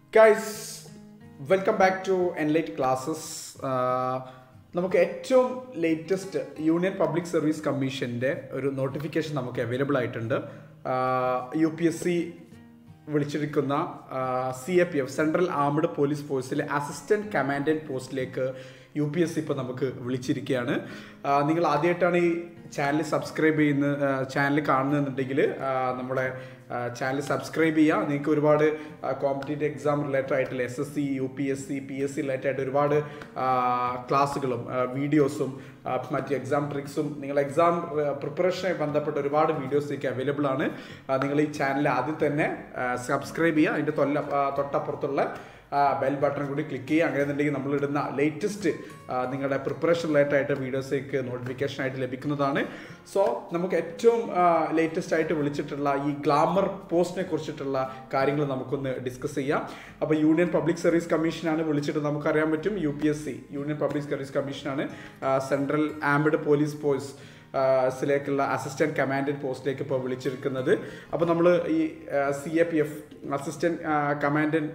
guys welcome back to Enlight classes നമുക്ക് ഏറ്റവും latest union public service കമ്മീഷൻ്റെ ഒരു നോട്ടിഫിക്കേഷൻ നമുക്ക് അവൈലബിൾ ആയിട്ടുണ്ട് യു പി എസ് സി വിളിച്ചിരിക്കുന്ന C A P F central armed police ഫോഴ്സിലെ അസിസ്റ്റന്റ് കമാൻഡന്റ് പോസ്റ്റിലേക്ക് യു പി എസ് സി ഇപ്പോൾ നമുക്ക് വിളിച്ചിരിക്കുകയാണ് ആ, നിങ്ങൾ ആദ്യമായിട്ടാണ് ഈ ചാനൽ സബ്സ്ക്രൈബ് ചെയ്യുന്ന ചാനൽ കാണുന്നുണ്ടെങ്കിൽ നമ്മുടെ ചാനൽ സബ്സ്ക്രൈബ് ചെയ്യുക നിങ്ങൾക്ക് ഒരുപാട് കോമ്പറ്റേറ്റീവ് എക്സാം റിലേറ്റഡ് ആയിട്ടുള്ള S S C U P S C P S C related ആയിട്ട് ഒരുപാട് ആ, ക്ലാസ്സുകളും ആ, വീഡിയോസും ആ, മറ്റ് എക്സാം ട്രിക്സും നിങ്ങൾ എക്സാം പ്രിപ്പറേഷനുമായി ബന്ധപ്പെട്ട ഒരുപാട് വീഡിയോസൊക്കെ അവൈലബിൾ ആണ് ആ, നിങ്ങൾ ഈ ചാനൽ ആദ്യം തന്നെ സബ്സ്ക്രൈബ് ചെയ്യുക അതിൻ്റെ തൊല്ല ആ, തൊട്ടപ്പുറത്തുള്ള ബെൽ ബട്ടൺ കൂടി ക്ലിക്ക് ചെയ്യുക അങ്ങനെ എന്നുണ്ടെങ്കിൽ നമ്മളിടുന്ന ലേറ്റസ്റ്റ് നിങ്ങളുടെ പ്രിപ്പറേഷൻ റിലേറ്റഡ് ആയിട്ട് വീഡിയോസേക്ക് നോട്ടിഫിക്കേഷൻ ആയിട്ട് ലഭിക്കുന്നതാണ് സോ നമുക്ക് ഏറ്റവും ലേറ്റസ്റ്റ് ആയിട്ട് വിളിച്ചിട്ടുള്ള ഈ ഗ്ലാമർ പോസ്റ്റിനെ കുറിച്ചിട്ടുള്ള കാര്യങ്ങൾ നമുക്കൊന്ന് ഡിസ്കസ് ചെയ്യാം അപ്പോൾ യൂണിയൻ പബ്ലിക് സർവീസ് കമ്മീഷനാണ് വിളിച്ചിട്ട് നമുക്കറിയാൻ പറ്റും U P S C union public service കമ്മീഷനാണ് സെൻട്രൽ ആംഡ് പോലീസ് ഫോഴ്സ് സിലേക്കുള്ള അസിസ്റ്റന്റ് കമാൻഡന്റ് പോസ്റ്റിലേക്ക് ഇപ്പോൾ വിളിച്ചിരിക്കുന്നത് അപ്പോൾ നമ്മൾ ഈ C A P F assistant commandant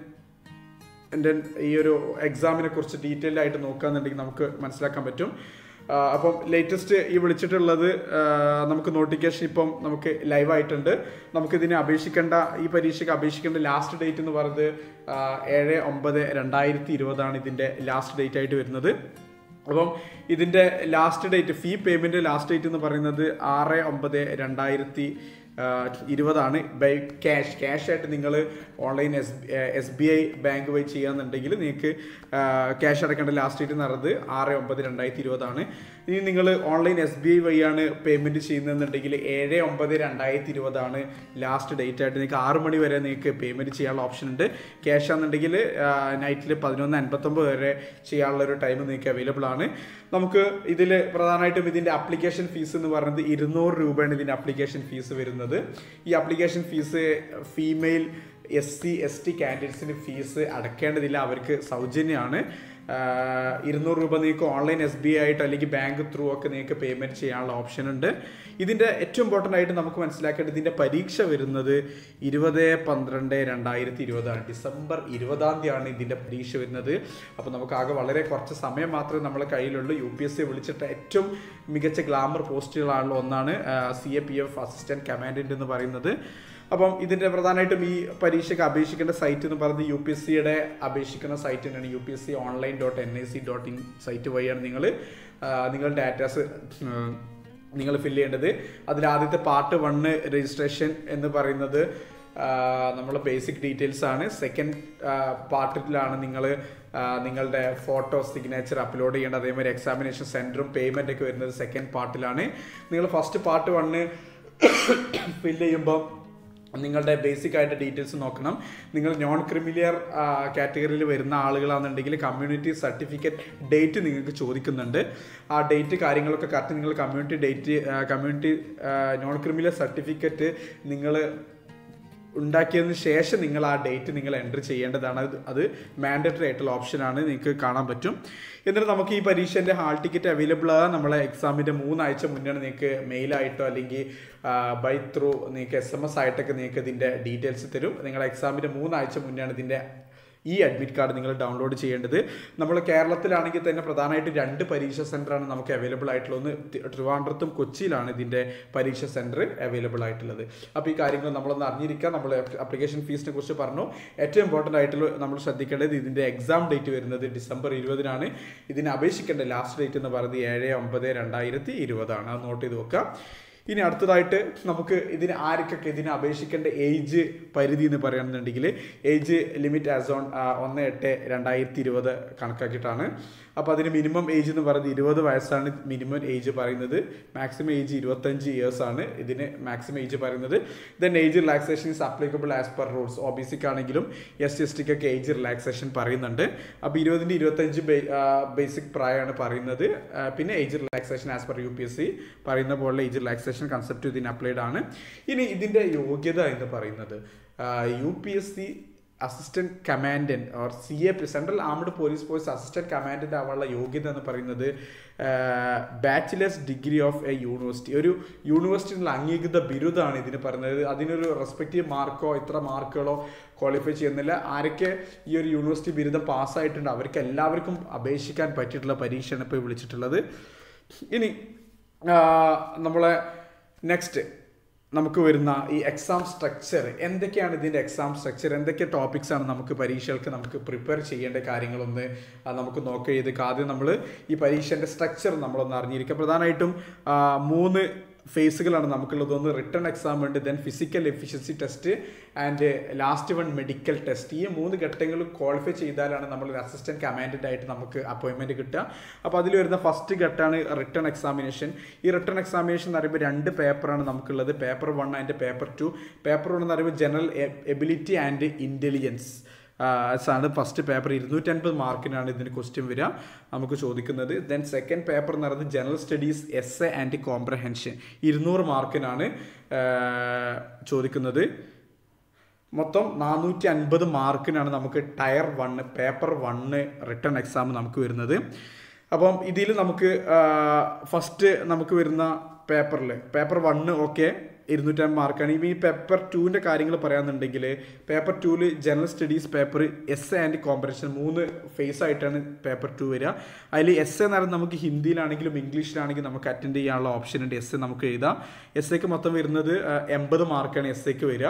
എൻ്റെ ഈ ഒരു എക്സാമിനെ കുറിച്ച് ഡീറ്റെയിൽ ആയിട്ട് നോക്കുകയെന്നുണ്ടെങ്കിൽ നമുക്ക് മനസ്സിലാക്കാൻ പറ്റും ആ, അപ്പം ലേറ്റസ്റ്റ് ഈ വിളിച്ചിട്ടുള്ളത് ആ, നമുക്ക് നോട്ടിഫിക്കേഷൻ ഇപ്പം നമുക്ക് ലൈവ് ആയിട്ടുണ്ട് നമുക്കിതിനെ അപേക്ഷിക്കേണ്ട ഈ പരീക്ഷയ്ക്ക് അപേക്ഷിക്കേണ്ട ലാസ്റ്റ് ഡേറ്റ് എന്ന് പറയുന്നത് ആ, ഏഴ് ഒമ്പത് രണ്ടായിരത്തി ഇരുപതാണ് ഇതിൻ്റെ ലാസ്റ്റ് ഡേറ്റ് ആയിട്ട് വരുന്നത് അപ്പം ഇതിൻ്റെ last date fee payment last date എന്ന് പറയുന്നത് ആറ് ഒമ്പത് രണ്ടായിരത്തി ഇരുപതാണ് ബൈ ക്യാഷ് ക്യാഷ് ആയിട്ട് നിങ്ങൾ online S S B I bank വഴി ചെയ്യാന്നുണ്ടെങ്കിൽ നിങ്ങൾക്ക് ക്യാഷ് അടക്കേണ്ട ലാസ്റ്റ് ഡേറ്റ് എന്ന് പറയുന്നത് ആറ് ഒമ്പത് രണ്ടായിരത്തി ഇരുപതാണ് ഇനി നിങ്ങൾ ഓൺലൈൻ എസ് ബി ഐ വഴിയാണ് പേയ്മെൻറ്റ് ചെയ്യുന്നതെന്നുണ്ടെങ്കിൽ ഏഴ് ഒമ്പത് രണ്ടായിരത്തി ഇരുപതാണ് ലാസ്റ്റ് ഡേറ്റ് ആയിട്ട് നിങ്ങൾക്ക് ആറ് മണി വരെ നിങ്ങൾക്ക് പേയ്മെൻറ്റ് ചെയ്യാനുള്ള ഓപ്ഷൻ ഉണ്ട് ക്യാഷ് ആണെന്നുണ്ടെങ്കിൽ നൈറ്റിൽ പതിനൊന്ന് അൻപത്തൊമ്പത് വരെ ചെയ്യാനുള്ള ഒരു ടൈം നിങ്ങൾക്ക് അവൈലബിൾ ആണ് നമുക്ക് ഇതിൽ പ്രധാനമായിട്ടും ഇതിൻ്റെ അപ്ലിക്കേഷൻ ഫീസ് എന്ന് പറയുന്നത് ഇരുന്നൂറ് രൂപയാണ് ഇതിൻ്റെ അപ്ലിക്കേഷൻ ഫീസ് വരുന്നത് ഈ application fees female S C S T കാൻഡിഡേറ്റ്സിന് ഫീസ് അടക്കേണ്ടതില്ല അവർക്ക് സൗജന്യമാണ് ആഹ് ഇരുന്നൂറ് രൂപ നിങ്ങൾക്ക് ഓൺലൈൻ എസ് ബി ഐ ആയിട്ട് അല്ലെങ്കിൽ ബാങ്ക് ത്രൂ ഒക്കെ നിങ്ങൾക്ക് പേയ്മെൻറ്റ് ചെയ്യാനുള്ള ഓപ്ഷൻ ഉണ്ട് ഇതിൻ്റെ ഏറ്റവും ഇമ്പോർട്ടൻ്റ് ആയിട്ട് നമുക്ക് മനസ്സിലാക്കേണ്ടത് ഇതിൻ്റെ പരീക്ഷ വരുന്നത് ഇരുപത് പന്ത്രണ്ട് രണ്ടായിരത്തി ഇരുപതാണ് ഡിസംബർ ഇരുപതാം തീയതിയാണ് ഇതിൻ്റെ പരീക്ഷ വരുന്നത് അപ്പോൾ നമുക്ക് ആകെ വളരെ കുറച്ച് സമയം മാത്രമേ നമ്മളെ കയ്യിലുള്ളൂ യു പി എസ് സി വിളിച്ചിട്ട് ഏറ്റവും മികച്ച ഗ്ലാമർ പോസ്റ്റുകളാണല്ലോ ഒന്നാണ് C A P F assistant commandant എന്ന് പറയുന്നത് അപ്പം ഇതിൻ്റെ പ്രധാനമായിട്ടും ഈ പരീക്ഷയ്ക്ക് അപേക്ഷിക്കേണ്ട സൈറ്റ് എന്ന് പറയുന്നത് യു പി എസ് സിയുടെ അപേക്ഷിക്കുന്ന സൈറ്റ് തന്നെയാണ് U P S C online dot N I C dot in site വഴിയാണ് നിങ്ങൾ നിങ്ങളുടെ ഡാറ്റാസ് നിങ്ങൾ ഫില്ല് ചെയ്യേണ്ടത് അതിൽ ആദ്യത്തെ പാർട്ട് വണ്ണ് രജിസ്ട്രേഷൻ എന്ന് പറയുന്നത് നമ്മൾ ബേസിക് ഡീറ്റെയിൽസ് ആണ് സെക്കൻഡ് പാർട്ടിലാണ് നിങ്ങൾ നിങ്ങളുടെ ഫോട്ടോ സിഗ്നേച്ചർ അപ്ലോഡ് ചെയ്യേണ്ടത് അതേമാതിരി എക്സാമിനേഷൻ സെൻറ്ററും പേയ്മെൻ്റ് ഒക്കെ വരുന്നത് സെക്കൻഡ് പാർട്ടിലാണ് നിങ്ങൾ ഫസ്റ്റ് പാർട്ട് വണ്ണ് ഫില്ല് ചെയ്യുമ്പോൾ നിങ്ങളുടെ ബേസിക് ആയിട്ട് ഡീറ്റെയിൽസ് നോക്കണം നിങ്ങൾ നോൺ ക്രിമിലിയർ കാറ്റഗറിയിൽ വരുന്ന ആളുകളാണെന്നുണ്ടെങ്കിൽ കമ്മ്യൂണിറ്റി സർട്ടിഫിക്കറ്റ് ഡേറ്റ് നിങ്ങൾക്ക് ചോദിക്കുന്നുണ്ട് ആ ഡേറ്റ് കാര്യങ്ങളൊക്കെ കറക്റ്റ് നിങ്ങൾ community date community non creamy layer certificate നിങ്ങൾ ഉണ്ടാക്കിയതിന് ശേഷം നിങ്ങൾ ആ ഡേറ്റ് നിങ്ങൾ എൻ്റർ ചെയ്യേണ്ടതാണ് അത് അത് മാൻഡറ്ററി ആയിട്ടുള്ള ഓപ്ഷനാണ് നിങ്ങൾക്ക് കാണാൻ പറ്റും എന്നിട്ട് നമുക്ക് ഈ പരീക്ഷേൻ്റെ ഹാൾ ടിക്കറ്റ് അവൈലബിൾ ആണ് നമ്മളെ എക്സാമിൻ്റെ മൂന്നാഴ്ച മുന്നാണ് നിങ്ങൾക്ക് മെയിലായിട്ടോ അല്ലെങ്കിൽ ബൈ ത്രൂ നിങ്ങൾക്ക് എസ് എം എസ് ആയിട്ടൊക്കെ നിങ്ങൾക്ക് ഇതിൻ്റെ ഡീറ്റെയിൽസ് തരും നിങ്ങളുടെ എക്സാമിൻ്റെ മൂന്നാഴ്ച മുന്നാണ് ഇതിൻ്റെ ഈ അഡ്മിറ്റ് കാർഡ് നിങ്ങൾ ഡൗൺലോഡ് ചെയ്യേണ്ടത് നമ്മൾ കേരളത്തിലാണെങ്കിൽ തന്നെ പ്രധാനമായിട്ട് രണ്ട് പരീക്ഷ സെൻ്ററാണ് നമുക്ക് അവൈലബിൾ ആയിട്ടുള്ളത് ഒന്ന് തി- ട്രിവാൻഡ്രത്തും കൊച്ചിയിലാണ് ഇതിൻ്റെ പരീക്ഷ സെൻറ്റർ അവൈലബിൾ ആയിട്ടുള്ളത് അപ്പോൾ ഈ കാര്യങ്ങൾ നമ്മളൊന്ന് അറിഞ്ഞിരിക്കുക നമ്മൾ അപ്ലിക്കേഷൻ ഫീസിനെ കുറിച്ച് പറഞ്ഞു ഏറ്റവും ഇമ്പോർട്ടൻ്റ് ആയിട്ടുള്ള നമ്മൾ ശ്രദ്ധിക്കേണ്ടത് ഇതിൻ്റെ എക്സാം ഡേറ്റ് വരുന്നത് ഡിസംബർ ഇരുപതിനാണ് ഇതിന് അപേക്ഷിക്കേണ്ട ലാസ്റ്റ് ഡേറ്റ് എന്ന് പറയുന്നത് ഏഴ് ഒമ്പത് രണ്ടായിരത്തി ഇരുപതാണ് അത് നോട്ട് ചെയ്ത് വെക്കുക ഇനി അടുത്തതായിട്ട് നമുക്ക് ഇതിന് ആർക്കൊക്കെ ഇതിന് അപേക്ഷിക്കേണ്ട ഏജ് പരിധി എന്ന് പറയുകയാണെന്നുണ്ടെങ്കിൽ ഏജ് ലിമിറ്റ് ആസ് ഓൺ ഒന്ന് എട്ട് രണ്ടായിരത്തി ഇരുപത് കണക്കാക്കിയിട്ടാണ് അപ്പോൾ അതിന് മിനിമം ഏജ് എന്ന് പറയുന്നത് ഇരുപത് വയസ്സാണ് മിനിമം ഏജ് പറയുന്നത് മാക്സിമം ഏജ് ഇരുപത്തഞ്ച് ഇയേഴ്സ് ആണ് ഇതിന് മാക്സിമം ഏജ് പറയുന്നത് then age relaxation is applicable as per rules O B സിക്കാണെങ്കിലും എസ് ടി എസ് ടിക്കൊക്കെ ഏജ് റിലാക്സേഷൻ പറയുന്നുണ്ട് അപ്പോൾ ഇരുപതിൻ്റെ ഇരുപത്തഞ്ച് ബേസിക് പ്രായമാണ് പറയുന്നത് ആ, പിന്നെ age relaxation as per U P S C പറയുന്ന പോലുള്ള ഏജ് റിലാക്സേഷൻ കൺസെപ്റ്റ് ഇതിന് അപ്ലൈഡ് ആണ് ഇനി ഇതിൻ്റെ യോഗ്യത എന്ന് പറയുന്നത് U P S C assistant commandant or C A P central armed police force assistant commandant ആവാനുള്ള യോഗ്യത എന്ന് പറയുന്നത് bachelor's degree of a university ഒരു യൂണിവേഴ്സിറ്റിയിലുള്ള അംഗീകൃത ബിരുദമാണ് ഇതിന് പറയുന്നത് അതിനൊരു റെസ്പെക്റ്റീവ് മാർക്കോ ഇത്ര മാർക്കുകളോ ക്വാളിഫൈ ചെയ്യുന്നില്ല ആരൊക്കെ ഈ ഒരു യൂണിവേഴ്സിറ്റി ബിരുദം പാസ്സായിട്ടുണ്ട് അവർക്ക് എല്ലാവർക്കും അപേക്ഷിക്കാൻ പറ്റിയിട്ടുള്ള പരീക്ഷയാണ് ഇപ്പോൾ വിളിച്ചിട്ടുള്ളത് ഇനി നമ്മളെ നെക്സ്റ്റ് നമുക്ക് വരുന്ന ഈ എക്സാം സ്ട്രക്ചർ എന്തൊക്കെയാണ് ഇതിൻ്റെ എക്സാം സ്ട്രക്ചർ എന്തൊക്കെ ടോപ്പിക്സ് ആണ് നമുക്ക് പരീക്ഷകൾക്ക് നമുക്ക് പ്രിപ്പയർ ചെയ്യേണ്ട കാര്യങ്ങളൊന്ന് നമുക്ക് നോക്കുക ചെയ്ത് ആദ്യം നമ്മൾ ഈ പരീക്ഷൻ്റെ സ്ട്രക്ചർ നമ്മളൊന്ന് അറിഞ്ഞിരിക്കുക പ്രധാനമായിട്ടും മൂന്ന് ഫേസുകളാണ് നമുക്കുള്ളത് ഒന്ന് റിട്ടേൺ എക്സാം ഉണ്ട് then physical efficiency test and last one medical test ഈ മൂന്ന് ഘട്ടങ്ങൾ ക്വാളിഫൈ ചെയ്താലാണ് നമ്മൾ ഒരു അസിസ്റ്റന്റ് കമാൻഡൻ്റ് ആയിട്ട് നമുക്ക് അപ്പോയിൻമെൻറ്റ് കിട്ടുക അപ്പോൾ അതിൽ വരുന്ന ഫസ്റ്റ് ഘട്ടമാണ് റിട്ടേൺ എക്സാമിനേഷൻ ഈ റിട്ടേൺ എക്സാമിനേഷൻ എന്ന് പറയുമ്പോൾ രണ്ട് പേപ്പറാണ് നമുക്കുള്ളത് paper one and paper two paper one എന്ന് പറയുമ്പോൾ ജനറൽ എബിലിറ്റി ആൻഡ് ഇൻ്റലിജൻസ് ആണ് ഫസ്റ്റ് പേപ്പർ ഇരുന്നൂറ്റൻപത് മാർക്കിനാണ് ഇതിന് ക്വസ്റ്റ്യൻ വരിക നമുക്ക് ചോദിക്കുന്നത് ദെൻ സെക്കൻഡ് പേപ്പർ എന്ന് പറയുന്നത് general studies essay and comprehension ഇരുന്നൂറ് മാർക്കിനാണ് ചോദിക്കുന്നത് മൊത്തം നാനൂറ്റി അൻപത് മാർക്കിനാണ് നമുക്ക് tier one paper one written exam നമുക്ക് വരുന്നത് അപ്പം ഇതിൽ നമുക്ക് ഫസ്റ്റ് നമുക്ക് വരുന്ന പേപ്പറിൽ പേപ്പർ വണ്ണ് ഓക്കെ ഇരുന്നൂറ്റമ്പത് മാർക്കാണ് ഇനി ഈ പേപ്പർ ടുവിൻ്റെ കാര്യങ്ങൾ പറയാന്നുണ്ടെങ്കിൽ പേപ്പർ ടുവിൽ general studies paper essay and comprehension മൂന്ന് ഫേസ് ആയിട്ടാണ് പേപ്പർ ടു വരിക അതിൽ എസ് എ എന്ന് പറയുന്നത് നമുക്ക് ഹിന്ദിയിലാണെങ്കിലും ഇംഗ്ലീഷിലാണെങ്കിലും നമുക്ക് അറ്റൻഡ് ചെയ്യാനുള്ള ഓപ്ഷൻ ഉണ്ട് എസ് എ നമുക്ക് എഴുതാം എസ് എക്ക് മൊത്തം വരുന്നത് എൺപത് മാർക്കാണ് എസ് എക്ക് വരിക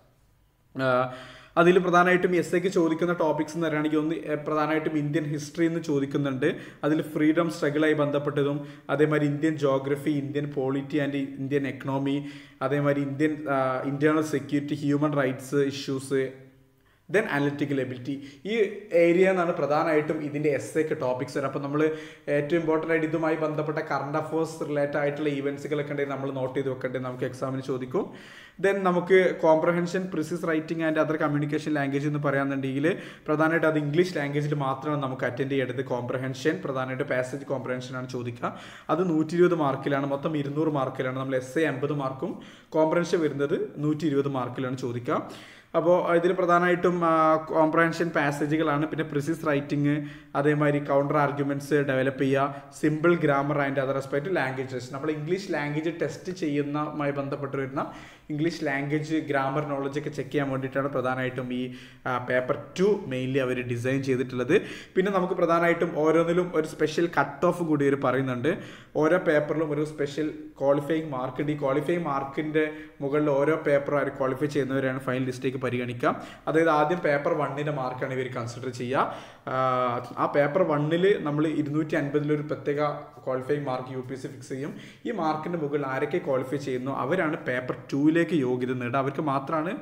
അതിൽ പ്രധാനമായിട്ടും എസ് ഐക്ക് ചോദിക്കുന്ന ടോപ്പിക്സ് എന്ന് പറയുകയാണെങ്കിൽ ഒന്ന് പ്രധാനമായിട്ടും ഇന്ത്യൻ ഹിസ്റ്ററി എന്ന് ചോദിക്കുന്നുണ്ട് അതിൽ ഫ്രീഡം സ്ട്രഗിളായി ബന്ധപ്പെട്ടതും അതേമാതിരി Indian geography Indian polity and Indian economy അതേമാതിരി Indian internal security human rights issues then analytical ability ഈ ഏരിയ എന്നാണ് പ്രധാനമായിട്ടും ഇതിൻ്റെ എസ് എക്ക് ടോപ്പിക്സ് വരും അപ്പോൾ നമ്മൾ ഏറ്റവും ഇമ്പോർട്ടൻ്റ് ആയിട്ട് ഇതുമായി ബന്ധപ്പെട്ട കറണ്ട് അഫേഴ്സ് റിലേറ്റഡ് ആയിട്ടുള്ള ഈവൻസുകളൊക്കെ ഉണ്ടെങ്കിൽ നമ്മൾ നോട്ട് ചെയ്ത് വെക്കേണ്ടത് നമുക്ക് എക്സാമിന് ചോദിക്കും ദെൻ നമുക്ക് comprehension precis writing and other communication language എന്ന് പറയാന്നുണ്ടെങ്കിൽ പ്രധാനമായിട്ട് അത് ഇംഗ്ലീഷ് ലാംഗ്വേജിൽ മാത്രമാണ് നമുക്ക് അറ്റൻഡ് ചെയ്യേണ്ടത് കോംപ്രഹെൻഷൻ പ്രധാനമായിട്ട് പാസേജ് കോംപ്രഹെൻഷൻ ആണ് ചോദിക്കുക അത് നൂറ്റി ഇരുപത് മാർക്കിലാണ് മൊത്തം ഇരുന്നൂറ് മാർക്കിലാണ് നമ്മൾ എസ് എ അമ്പത് മാർക്കും കോംപ്രഹെൻഷൻ വരുന്നത് നൂറ്റി ഇരുപത് മാർക്കിലാണ് ചോദിക്കുക അപ്പോൾ ഇതിൽ പ്രധാനമായിട്ടും കോംപ്രഹെൻഷൻ പാസേജുകളാണ് പിന്നെ പ്രിസിസ് റൈറ്റിംഗ് അതേമാതിരി കൗണ്ടർ ആർഗ്യുമെന്റ്സ് ഡെവലപ്പ് ചെയ്യുക simple grammar and other respect language test നമ്മൾ ഇംഗ്ലീഷ് ലാംഗ്വേജ് ടെസ്റ്റ് ചെയ്യുന്നതുമായി ബന്ധപ്പെട്ട് വരുന്ന ഇംഗ്ലീഷ് ലാംഗ്വേജ് ഗ്രാമർ നോളജ് ഒക്കെ ചെക്ക് ചെയ്യാൻ വേണ്ടിയിട്ടാണ് പ്രധാനമായിട്ടും ഈ പേപ്പർ ടു മെയിൻലി അവർ ഡിസൈൻ ചെയ്തിട്ടുള്ളത് പിന്നെ നമുക്ക് പ്രധാനമായിട്ടും ഓരോന്നിലും ഒരു സ്പെഷ്യൽ കട്ട് ഓഫ് കൂടി അവർ പറയുന്നുണ്ട് ഓരോ പേപ്പറിലും ഒരു സ്പെഷ്യൽ ക്വാളിഫയിങ് മാർക്ക് ഉണ്ട് ഈ ക്വാളിഫയിങ് മാർക്കിൻ്റെ മുകളിൽ ഓരോ പേപ്പർ അവർ ക്വാളിഫൈ ചെയ്യുന്നവരാണ് ഫൈനൽ ലിസ്റ്റിലേക്ക് പരിഗണിക്കാം അതായത് ആദ്യം പേപ്പർ വണ്ണിൻ്റെ മാർക്കാണ് ഇവർ കൺസിഡർ ചെയ്യുക ആ പേപ്പർ വണ്ണിൽ നമ്മൾ ഇരുന്നൂറ്റി അൻപതിലൊരു പ്രത്യേക qualifying mark U P S C fix ചെയ്യും ഈ മാർക്കിൻ്റെ മുകളിൽ ആരൊക്കെ ക്വാളിഫൈ ചെയ്യുന്നു അവരാണ് പേപ്പർ ടൂവിലേക്ക് യോഗ്യത നേടുക അവർക്ക് മാത്രമാണ്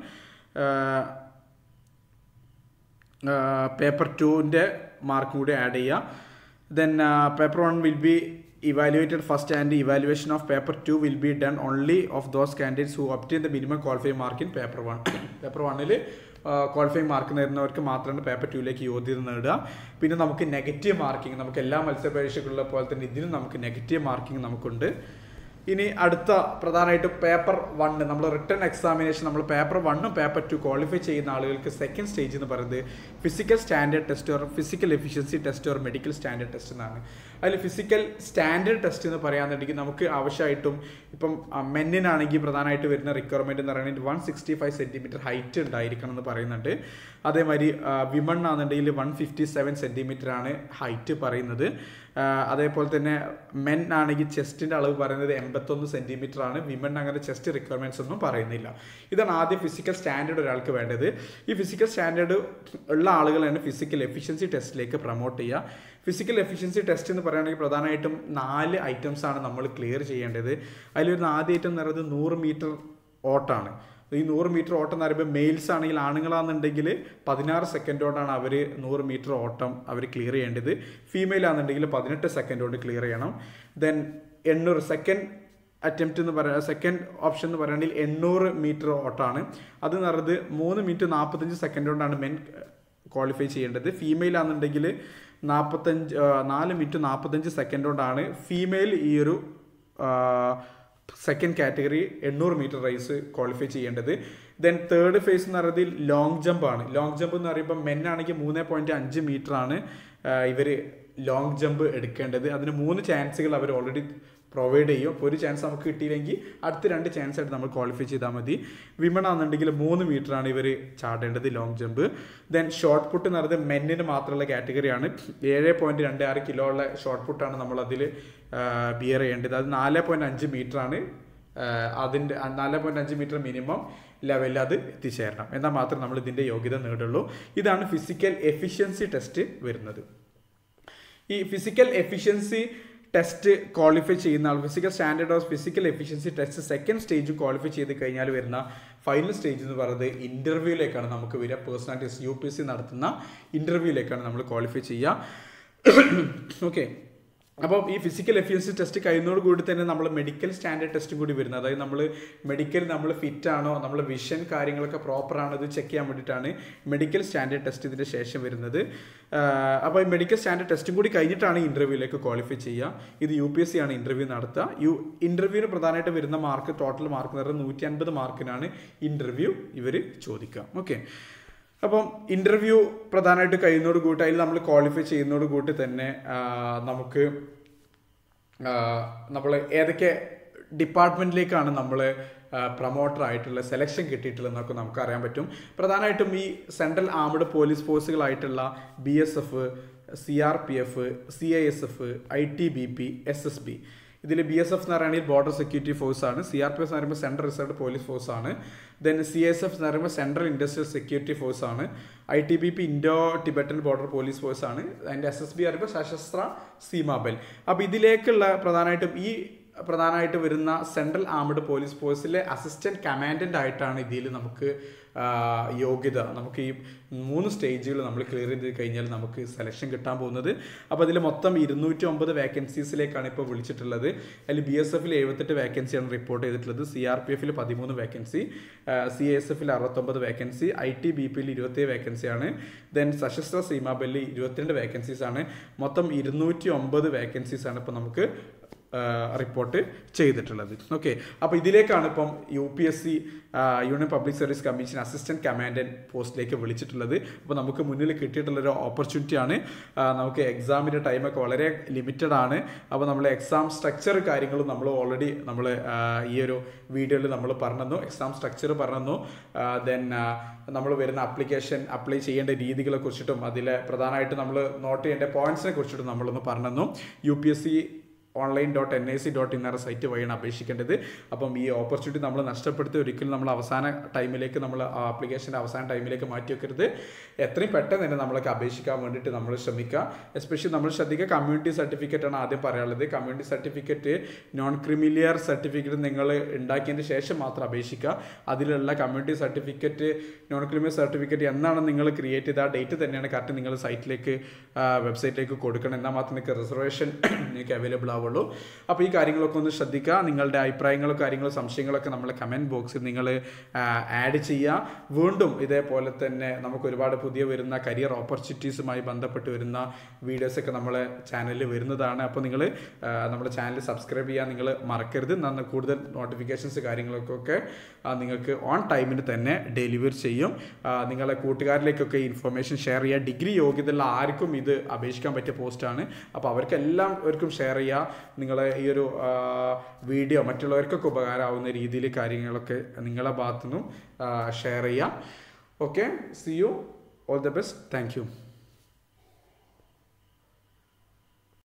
പേപ്പർ ടുവിൻ്റെ മാർക്ക് കൂടി ആഡ് ചെയ്യുക then paper one will be evaluated first and the evaluation of paper 2 will be done only of those candidates who obtain the minimum qualifying mark in paper 1 paper വണ്ണിൽ qualifying mark നേടുന്നവർക്ക് മാത്രമാണ് paper ടൂയിലേക്ക് യോഗ്യത നേടുക പിന്നെ നമുക്ക് negative marking നമുക്ക് എല്ലാ മത്സര പരീക്ഷകളിലെ പോലെ തന്നെ ഇതിനും നമുക്ക് നെഗറ്റീവ് മാർക്കിംഗ് നമുക്കുണ്ട് ഇനി അടുത്ത പ്രധാനമായിട്ടും പേപ്പർ വണ്ണ് നമ്മൾ റിട്ടേൺ എക്സാമിനേഷൻ നമ്മൾ പേപ്പർ വണ്ണും പേപ്പർ ടു ക്വാളിഫൈ ചെയ്യുന്ന ആളുകൾക്ക് സെക്കൻഡ് സ്റ്റേജ് എന്ന് പറയുന്നത് physical standard test or physical efficiency test or medical standard test എന്നാണ് അതിൽ ഫിസിക്കൽ സ്റ്റാൻഡേർഡ് ടെസ്റ്റ് എന്ന് പറയാന്നുണ്ടെങ്കിൽ നമുക്ക് ആവശ്യമായിട്ടും ഇപ്പം മെന്നിനാണെങ്കിൽ പ്രധാനമായിട്ട് വരുന്ന റിക്വയർമെൻറ്റ് എന്ന് പറയുന്നത് one sixty five centimetre height ഉണ്ടായിരിക്കണം എന്ന് പറയുന്നുണ്ട് അതേമാതിരി വിമൺ ആണെന്നുണ്ടെങ്കിൽ വൺ ഫിഫ്റ്റി സെവൻ സെൻറ്റിമീറ്റർ ആണ് ഹൈറ്റ് പറയുന്നത് അതേപോലെ തന്നെ മെൻ ആണെങ്കിൽ ചെസ്റ്റിൻ്റെ അളവ് പറയുന്നത് എൺപത്തൊന്ന് സെൻറ്റിമീറ്റർ ആണ് വിമൺ അങ്ങനെ ചെസ്റ്റ് റിക്വയർമെൻറ്റ്സ് ഒന്നും പറയുന്നില്ല ഇതാണ് ആദ്യം ഫിസിക്കൽ സ്റ്റാൻഡേർഡ് ഒരാൾക്ക് വേണ്ടത് ഈ ഫിസിക്കൽ സ്റ്റാൻഡേർഡ് ഉള്ള ആളുകളാണ് ഫിസിക്കൽ എഫിഷ്യൻസി ടെസ്റ്റിലേക്ക് പ്രൊമോട്ട് ചെയ്യുക ഫിസിക്കൽ എഫിഷ്യൻസി ടെസ്റ്റ് എന്ന് പറയുകയാണെങ്കിൽ പ്രധാനമായിട്ടും നാല് ഐറ്റംസ് ആണ് നമ്മൾ ക്ലിയർ ചെയ്യേണ്ടത് അതിലൊരു ആദ്യ ഐറ്റം എന്ന് പറയുന്നത് നൂറ് മീറ്റർ ഓട്ടാണ് ഈ നൂറ് മീറ്റർ ഓട്ടം എന്ന് പറയുമ്പോൾ മെയിൽസ് ആണെങ്കിൽ ആണുങ്ങളാണെന്നുണ്ടെങ്കിൽ പതിനാറ് സെക്കൻഡ് കൊണ്ടാണ് അവർ നൂറ് മീറ്റർ ഓട്ടം അവർ ക്ലിയർ ചെയ്യേണ്ടത് ഫീമെയിൽ ആണെന്നുണ്ടെങ്കിൽ പതിനെട്ട് സെക്കൻഡ് കൊണ്ട് ക്ലിയർ ചെയ്യണം ദെൻ എണ്ണൂറ് സെക്കൻഡ് അറ്റംപ്റ്റ് എന്ന് പറയുക സെക്കൻഡ് ഓപ്ഷൻ എന്ന് പറയുകയാണെങ്കിൽ എണ്ണൂറ് മീറ്റർ ഓട്ടമാണ് അത് എന്ന് പറയുന്നത് മൂന്ന് മിനിറ്റ് നാൽപ്പത്തഞ്ച് സെക്കൻഡ് കൊണ്ടാണ് മെൻ ക്വാളിഫൈ ചെയ്യേണ്ടത് ഫീമെയിൽ ആണെന്നുണ്ടെങ്കിൽ നാൽപ്പത്തഞ്ച് നാല് മിനിറ്റ് നാൽപ്പത്തഞ്ച് സെക്കൻഡ് കൊണ്ടാണ് ഫീമെയിൽ ഈ ഒരു സെക്കൻഡ് കാറ്റഗറി എണ്ണൂറ് മീറ്റർ റേസ് ക്വാളിഫൈ ചെയ്യേണ്ടത് ദെൻ തേർഡ് ഫേസ് എന്ന് പറയുന്നത് ലോങ് ജമ്പ് ആണ് ലോങ് ജമ്പ് എന്ന് പറയുമ്പോൾ മെൻ ആണെങ്കിൽ മൂന്ന് പോയിന്റ് അഞ്ച് മീറ്റർ ആണ് ഇവർ ലോങ് ജമ്പ് എടുക്കേണ്ടത് അതിന് മൂന്ന് ചാൻസുകൾ അവർ ഓൾറെഡി പ്രൊവൈഡ് ചെയ്യും അപ്പോൾ ഒരു ചാൻസ് നമുക്ക് കിട്ടിയില്ലെങ്കിൽ അടുത്ത രണ്ട് ചാൻസ് ആയിട്ട് നമ്മൾ ക്വാളിഫൈ ചെയ്താൽ മതി വിമൺ ആണെന്നുണ്ടെങ്കിൽ മൂന്ന് മീറ്റർ ആണ് ഇവർ ചാടേണ്ടത് long jump then shot put എന്ന് പറയുന്നത് മെന്നിന് മാത്രമുള്ള കാറ്റഗറിയാണ് ഏഴ് പോയിന്റ് രണ്ട് ആറ് കിലോ ഉള്ള ഷോർട്ട് പുട്ടാണ് നമ്മൾ അതിൽ ബിയർ ചെയ്യേണ്ടത് അത് നാല് പോയിന്റ് അഞ്ച് മീറ്റർ ആണ് അതിൻ്റെ നാല് പോയിന്റ് അഞ്ച് മീറ്റർ മിനിമം ലെവലിൽ അത് എത്തിച്ചേരണം എന്നാൽ മാത്രം നമ്മൾ ഇതിൻ്റെ യോഗ്യത നേടുള്ളൂ ഇതാണ് ഫിസിക്കൽ എഫിഷ്യൻസി ടെസ്റ്റ് വരുന്നത് ഈ ഫിസിക്കൽ എഫിഷ്യൻസി ടെസ്റ്റ് ക്വാളിഫൈ ചെയ്യുന്ന ആൾ physical standard of physical efficiency test second stage qualify ചെയ്ത് കഴിഞ്ഞാൽ വരുന്ന ഫൈനൽ സ്റ്റേജ് എന്ന് പറയുന്നത് ഇൻ്റർവ്യൂയിലേക്കാണ് നമുക്ക് വരിക personalities U P S C നടത്തുന്ന ഇൻ്റർവ്യൂയിലേക്കാണ് നമ്മൾ ക്വാളിഫൈ ചെയ്യുക ഓക്കെ അപ്പോൾ ഈ ഫിസിക്കൽ എഫിഷ്യൻസി ടെസ്റ്റ് കഴിയുന്നതോട് കൂടി തന്നെ നമ്മൾ മെഡിക്കൽ സ്റ്റാൻഡേർഡ് ടെസ്റ്റും കൂടി വരുന്നത് അതായത് നമ്മൾ മെഡിക്കൽ നമ്മൾ ഫിറ്റ് ആണോ നമ്മൾ വിഷൻ കാര്യങ്ങളൊക്കെ പ്രോപ്പർ ആണോ ഇത് ചെക്ക് ചെയ്യാൻ വേണ്ടിയിട്ടാണ് മെഡിക്കൽ സ്റ്റാൻഡേർഡ് ടെസ്റ്റ് ഇതിന് ശേഷം വരുന്നത് അപ്പോൾ ഈ മെഡിക്കൽ സ്റ്റാൻഡേർഡ് ടെസ്റ്റും കൂടി കഴിഞ്ഞിട്ടാണ് ഇൻ്റർവ്യൂവിലേക്ക് ക്വാളിഫൈ ചെയ്യുക ഇത് യു പി എസ് സി ആണ് ഇൻ്റർവ്യൂ നടത്തുക യു ഇൻ്റർവ്യൂവിന് പ്രധാനമായിട്ട് വരുന്ന മാർക്ക് ടോട്ടൽ മാർക്ക് എന്ന് പറയുന്നത് നൂറ്റി അൻപത് മാർക്കിനാണ് ഇൻ്റർവ്യൂ ഇവർ ചോദിക്കുക ഓക്കെ അപ്പം ഇൻ്റർവ്യൂ പ്രധാനമായിട്ട് കഴിയുന്നതോട് കൂട്ടി അതിൽ നമ്മൾ ക്വാളിഫൈ ചെയ്യുന്നതോട് കൂട്ടി തന്നെ നമുക്ക് നമ്മൾ ഏതൊക്കെ ഡിപ്പാർട്ട്മെൻറ്റിലേക്കാണ് നമ്മൾ പ്രൊമോട്ടർ ആയിട്ടുള്ള സെലക്ഷൻ കിട്ടിയിട്ടുള്ളതെന്നൊക്കെ നമുക്ക് അറിയാൻ പറ്റും പ്രധാനമായിട്ടും ഈ സെൻട്രൽ ആംഡ് പോലീസ് ഫോഴ്സുകളായിട്ടുള്ള B S F C R P F C I S F I T B P S S B ഇതിൽ ബി എസ് എഫ് എന്ന് പറയുന്നത് ബോർഡർ സെക്യൂരിറ്റി ഫോഴ്സ് ആണ് സി ആർ പി എഫ് എന്ന് പറയുമ്പോൾ central reserve police force ആണ് then C S F എന്ന് പറയുമ്പോൾ central industrial security force ആണ് I T B P Indo Tibetan border police force ആണ് അതിൻ്റെ എസ് എസ് ബി പറയുമ്പോൾ സശസ്ത്ര സീമാബൽ അപ്പോൾ ഇതിലേക്കുള്ള പ്രധാനമായിട്ടും ഈ പ്രധാനമായിട്ട് വരുന്ന സെൻട്രൽ ആംഡ് പോലീസ് ഫോഴ്സിലെ അസിസ്റ്റന്റ് കമാൻഡന്റ് ആയിട്ടാണ് ഇതിൽ നമുക്ക് യോഗ്യത നമുക്ക് ഈ മൂന്ന് സ്റ്റേജുകൾ നമ്മൾ ക്ലിയർ ചെയ്ത് കഴിഞ്ഞാൽ നമുക്ക് സെലക്ഷൻ കിട്ടാൻ പോകുന്നത് അപ്പോൾ അതിൽ മൊത്തം ഇരുന്നൂറ്റി ഒമ്പത് വേക്കൻസീസിലേക്കാണ് ഇപ്പോൾ വിളിച്ചിട്ടുള്ളത് അതിൽ ബി എസ് എഫിൽ എഴുപത്തെട്ട് വേക്കൻസിയാണ് റിപ്പോർട്ട് ചെയ്തിട്ടുള്ളത് സി ആർ പി എഫിൽ പതിമൂന്ന് വേക്കൻസി സി എസ് എഫിൽ അറുപത്തൊമ്പത് വേക്കൻസി ഐ ടി ബി പിയിൽ ഇരുപത്തേഴ് വേക്കൻസിയാണ് ദെൻ സശസ്ത്ര സീമാബലിൽ ഇരുപത്തിരണ്ട് വേക്കൻസീസ് ആണ് മൊത്തം ഇരുന്നൂറ്റി ഒമ്പത് വേക്കൻസീസ് ആണ് ഇപ്പോൾ നമുക്ക് റിപ്പോർട്ട് ചെയ്തിട്ടുള്ളത് ഓക്കെ അപ്പോൾ ഇതിലേക്കാണ് ഇപ്പം U P S C union public service commission assistant commandant പോസ്റ്റിലേക്ക് വിളിച്ചിട്ടുള്ളത് അപ്പോൾ നമുക്ക് മുന്നിൽ കിട്ടിയിട്ടുള്ളൊരു ഓപ്പർച്യൂണിറ്റിയാണ് നമുക്ക് എക്സാമിൻ്റെ ടൈമൊക്കെ വളരെ ലിമിറ്റഡ് ആണ് അപ്പോൾ നമ്മൾ എക്സാം സ്ട്രക്ചർ കാര്യങ്ങളും നമ്മൾ ഓൾറെഡി നമ്മൾ ഈ ഒരു വീഡിയോയിൽ നമ്മൾ പറഞ്ഞു എക്സാം സ്ട്രക്ചർ പറഞ്ഞു ദെൻ നമ്മൾ വരുന്ന അപ്ലിക്കേഷൻ അപ്ലൈ ചെയ്യേണ്ട രീതികളെ കുറിച്ചിട്ടും അതിലെ പ്രധാനമായിട്ട് നമ്മൾ നോട്ട് ചെയ്യേണ്ട പോയിന്റ്സിനെ കുറിച്ചിട്ടും നമ്മളൊന്ന് പറഞ്ഞു U P S C online dot N I C dot in എന്ന സൈറ്റ് വഴിയാണ് അപേക്ഷിക്കേണ്ടത് അപ്പം ഈ ഓപ്പർച്യൂണിറ്റി നമ്മൾ നഷ്ടപ്പെടുത്തി ഒരിക്കലും നമ്മൾ അവസാന ടൈമിലേക്ക് നമ്മൾ ആപ്ലിക്കേഷൻ്റെ അവസാന ടൈമിലേക്ക് മാറ്റി വെക്കരുത് എത്രയും പെട്ടെന്ന് തന്നെ നമ്മളൊക്കെ അപേക്ഷിക്കാൻ വേണ്ടിയിട്ട് നമ്മൾ ശ്രമിക്കുക എസ്പെഷ്യലി നമ്മൾ ശ്രദ്ധിക്കുക കമ്മ്യൂണിറ്റി സർട്ടിഫിക്കറ്റ് ആണ് ആദ്യം പറയാനുള്ളത് community certificate non creamy layer certificate നിങ്ങൾ ഉണ്ടാക്കിയതിന് ശേഷം മാത്രം അപേക്ഷിക്കുക അതിലുള്ള community certificate non creamy layer certificate എന്നാണ് നിങ്ങൾ ക്രിയേറ്റ് ചെയ്ത ആ ഡേറ്റ് തന്നെയാണ് കറക്റ്റ് നിങ്ങൾ സൈറ്റിലേക്ക് വെബ്സൈറ്റിലേക്ക് കൊടുക്കണം എന്നാൽ മാത്രം നിങ്ങൾക്ക് റിസർവേഷൻ നിങ്ങൾക്ക് അവൈലബിൾ ആവുള്ളൂ അപ്പോൾ ഈ കാര്യങ്ങളൊക്കെ ഒന്ന് ശ്രദ്ധിക്കുക നിങ്ങളുടെ അഭിപ്രായങ്ങളും കാര്യങ്ങളും സംശയങ്ങളൊക്കെ നമ്മളെ കമൻറ്റ് ബോക്സിൽ നിങ്ങൾ ആഡ് ചെയ്യുക വീണ്ടും ഇതേപോലെ തന്നെ നമുക്ക് ഒരുപാട് പുതിയ വരുന്ന കരിയർ ഓപ്പർച്യൂണിറ്റീസുമായി ബന്ധപ്പെട്ട് വരുന്ന വീഡിയോസൊക്കെ നമ്മളെ ചാനലിൽ വരുന്നതാണ് അപ്പോൾ നിങ്ങൾ നമ്മുടെ ചാനൽ സബ്സ്ക്രൈബ് ചെയ്യാൻ നിങ്ങൾ മറക്കരുത് നന്ന കൂടുതൽ നോട്ടിഫിക്കേഷൻസ് കാര്യങ്ങളൊക്കെ നിങ്ങൾക്ക് ഓൺ ടൈമിന് തന്നെ ഡെലിവർ ചെയ്യും നിങ്ങളെ കൂട്ടുകാരിലേക്കൊക്കെ ഇൻഫർമേഷൻ ഷെയർ ചെയ്യുക ഡിഗ്രി യോഗ്യതയുള്ള ആർക്കും ഇത് അപേക്ഷിക്കാൻ പറ്റിയ പോസ്റ്റാണ് അപ്പോൾ അവർക്ക് എല്ലാവർക്കും ഷെയർ ചെയ്യുക നിങ്ങളെ ഈ ഒരു വീഡിയോ മറ്റുള്ളവർക്കൊക്കെ ഉപകാരമാവുന്ന രീതിയിൽ കാര്യങ്ങളൊക്കെ നിങ്ങളെ ഭാഗത്തു നിന്നും ഷെയർ ചെയ്യാം okay see you all the best thank U